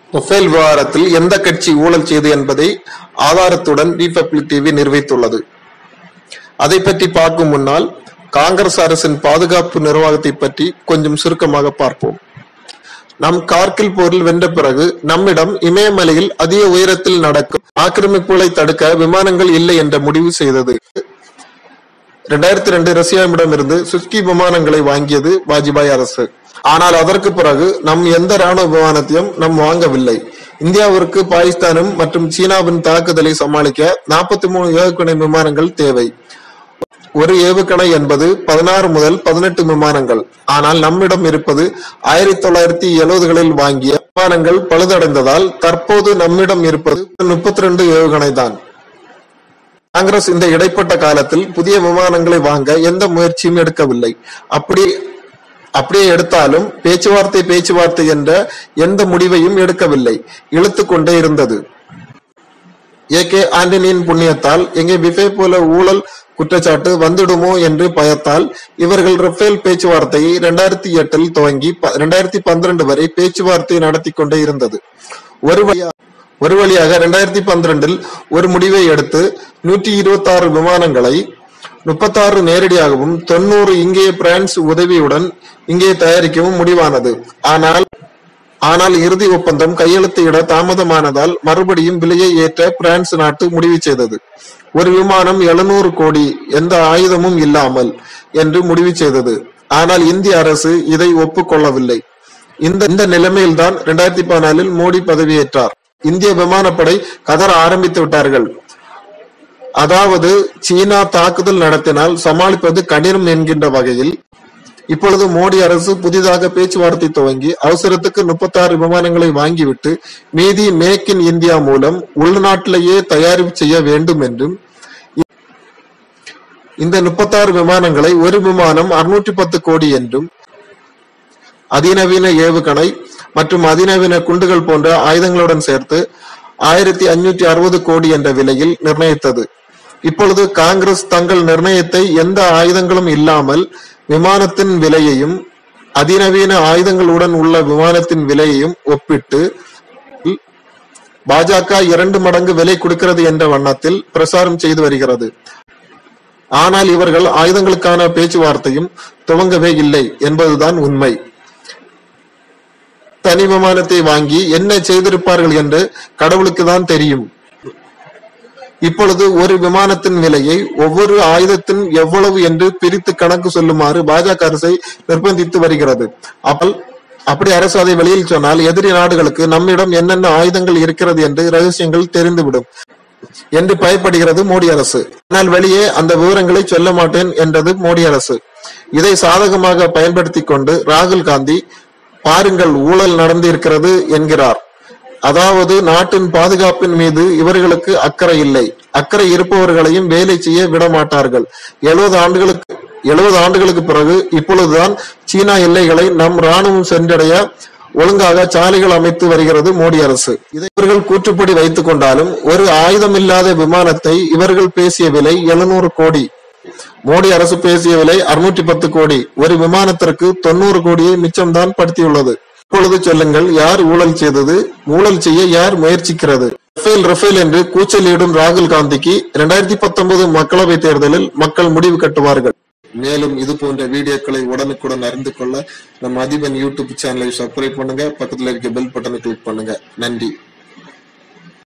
Rafale விவகாரத்தில் எந்த கட்சி ஊழல் செய்து என்பதை ஆதாரத்துடன் ரிபப்ளிக் டிவி நிரூபித்துள்ளது அதை பற்றி பார்க்கும் முன்னால் காங்கிரஸ் அரசின் பாதுகாப்பு நிர்வாகத்தை பற்றி கொஞ்சம் சுருக்கமாக பார்ப்போம் நம் கார்கில் போரில் வென்ற பிறகு நம்மிடம் இமயமலையில் அதிக உயரத்தில் நடக்கும் ஆக்கிரமிப்புகளை தடுக்க விமானங்கள் இல்லை என்ற முடிவு செய்தது இரண்டாயிரத்தி ரெண்டு ரஷ்யாவிடமிருந்து சுஸ்கி விமானங்களை வாங்கியது வாஜ்பாய் அரசு ஆனால் அதற்கு பிறகு நம் எந்த ராணுவ விமானத்தையும் நம் வாங்கவில்லை இந்தியாவிற்கு பாகிஸ்தானும் மற்றும் சீனாவின் தாக்குதலை சமாளிக்க நாற்பத்தி மூணு ஏவுகணை விமானங்கள் தேவை ஒரு ஏவுகணை என்பது பதினாறு முதல் பதினெட்டு விமானங்கள் ஆனால் நம்மிடம் இருப்பது ஆயிரத்தி தொள்ளாயிரத்தி எழுபதுகளில் வாங்கிய விமானங்கள் பழுதடைந்ததால் தற்போது நம்மிடம் இருப்பது முப்பத்தி ரெண்டு ஏவுகணை தான் காங்கிரஸ் இந்த இடைப்பட்ட காலத்தில் புதிய விமானங்களை வாங்க எந்த முயற்சியும் எடுக்கவில்லை அப்படி அப்படியே எடுத்தாலும் பேச்சுவார்த்தை பேச்சுவார்த்தை என்ற எந்த முடிவையும் எடுக்கவில்லை இழுத்து கொண்டே இருந்தது ஏ கே ஆண்டனியின் புண்ணியத்தால் எங்கே விஃபே போல ஊழல் குற்றச்சாட்டு வந்துடுமோ என்று பயத்தால் இவர்கள் ரஃபேல் பேச்சுவார்த்தையை இரண்டாயிரத்தி எட்டில் துவங்கி இரண்டாயிரத்தி பன்னிரண்டு வரை பேச்சுவார்த்தை நடத்தி கொண்டே இருந்தது ஒரு வழியா ஒரு வழியாக இரண்டாயிரத்தி பன்னிரண்டில் ஒரு முடிவை எடுத்து நூற்றி இருபத்தி ஆறு விமானங்களை முப்பத்தாறு நேரடியாகவும் தொண்ணூறு இங்கே பிரான்ஸ் உதவியுடன் இங்கே தயாரிக்கவும் முடிவானது ஆனால் ஆனால் இறுதி ஒப்பந்தம் கையெழுத்திட தாமதமானதால் மறுபடியும் விலையை ஏற்ற பிரான்ஸ் நாட்டு முடிவு செய்தது ஒரு விமானம் எழுநூறு கோடி எந்த ஆயுதமும் இல்லாமல் என்று முடிவு செய்தது ஆனால் இந்திய அரசு இதை ஒப்புக்கொள்ளவில்லை இந்த இந்த நிலைமையில்தான் இரண்டாயிரத்தி பதினாலில் மோடி பதவியேற்றார் இந்திய விமானப்படை கதற ஆரம்பித்து விட்டார்கள் அதாவது சீனா தாக்குதல் நடத்தினால் சமாளிப்பது கடினம் என்கின்ற வகையில் இப்பொழுது மோடி அரசு புதிதாக பேச்சுவார்த்தை துவங்கி அவசரத்துக்கு முப்பத்தாறு விமானங்களை வாங்கிவிட்டு மீதி மேக் இன் இந்தியா மூலம் உள்நாட்டிலேயே தயாரிப்பு செய்ய வேண்டும் என்றும் இந்த முப்பத்தாறு விமானங்களை ஒரு விமானம் அறுநூற்றி பத்து கோடி என்றும் அதிநவீன ஏவுகணை மற்றும் அதிநவீன குண்டுகள் போன்ற ஆயுதங்களுடன் சேர்த்து ஆயிரத்தி அஞ்சூற்றி அறுபது கோடி என்ற விலையில் நிர்ணயித்தது இப்பொழுது காங்கிரஸ் தங்கள் நிர்ணயத்தை எந்த ஆயுதங்களும் இல்லாமல் விமானத்தின் விலையையும் அதிநவீன ஆயுதங்களுடன் உள்ள விமானத்தின் விலையையும் ஒப்பிட்டு பாஜக இரண்டு மடங்கு விலை கொடுக்கிறது என்ற வண்ணத்தில் பிரசாரம் செய்து வருகிறது ஆனால் இவர்கள் ஆயுதங்களுக்கான பேச்சுவார்த்தையும் துவங்கவே இல்லை என்பதுதான் உண்மை தனி விமானத்தை வாங்கி என்ன செய்திருப்பார்கள் என்று கடவுளுக்கு தான் தெரியும் இப்பொழுது ஒரு விமானத்தின் விலையை ஒவ்வொரு ஆயுதத்தின் எவ்வளவு என்று பிரித்து கணக்கு சொல்லுமாறு பாஜக அரசை நிர்பந்தித்து வருகிறது அப்பல் அப்படி அரசு அதை வெளியில் சொன்னால் எதிரி நாடுகளுக்கு நம்மிடம் என்னென்ன ஆயுதங்கள் இருக்கிறது என்று ரகசியங்கள் தெரிந்துவிடும் என்று பயப்படுகிறது மோடி அரசு ஆனால் வெளியே அந்த விவரங்களை சொல்ல மாட்டேன் என்றது மோடி அரசு இதை சாதகமாக பயன்படுத்தி கொண்டு ராகுல் காந்தி பாருங்கள் ஊழல் நடந்திருக்கிறது என்கிறார் அதாவது நாட்டின் பாதுகாப்பின் மீது இவர்களுக்கு அக்கறை இல்லை அக்கறை இருப்பவர்களையும் வேலை செய்ய விட மாட்டார்கள் எழுபது ஆண்டுகளுக்கு எழுபது ஆண்டுகளுக்கு பிறகு இப்பொழுதுதான் சீனா எல்லைகளை நம் ராணுவம் சென்றடைய ஒழுங்காக சாலைகள் அமைத்து வருகிறது மோடி அரசு இதை இவர்கள் கூற்றுப்படி வைத்துக் கொண்டாலும் ஒரு ஆயுதம் இல்லாத விமானத்தை இவர்கள் பேசிய விலை எழுநூறு கோடி மோடி அரசு பேசிய விலை அறுநூற்றி பத்து கோடி ஒரு விமானத்திற்கு தொண்ணூறு கோடியை மிச்சம்தான் படுத்தியுள்ளது இப்பொழுது சொல்லுங்கள் யார் ஊழல் செய்தது ஊழல் செய்ய யார் முயற்சிக்கிறது ரஃபேல் ரஃபேல் என்று கூச்சலிடும் ராகுல் காந்திக்கு இரண்டாயிரத்தி பத்தொன்பது மக்களவை தேர்தலில் மக்கள் முடிவு கட்டுவார்கள் மேலும் இது போன்ற வீடியோக்களை உடனுக்குடன் அறிந்து கொள்ள நம்ம அதிபன் யூடியூப் சேனலை சப்ஸ்கிரைப் பண்ணுங்க பக்கத்துல இருக்க பெல் பட்டனை கிளிக் பண்ணுங்க நன்றி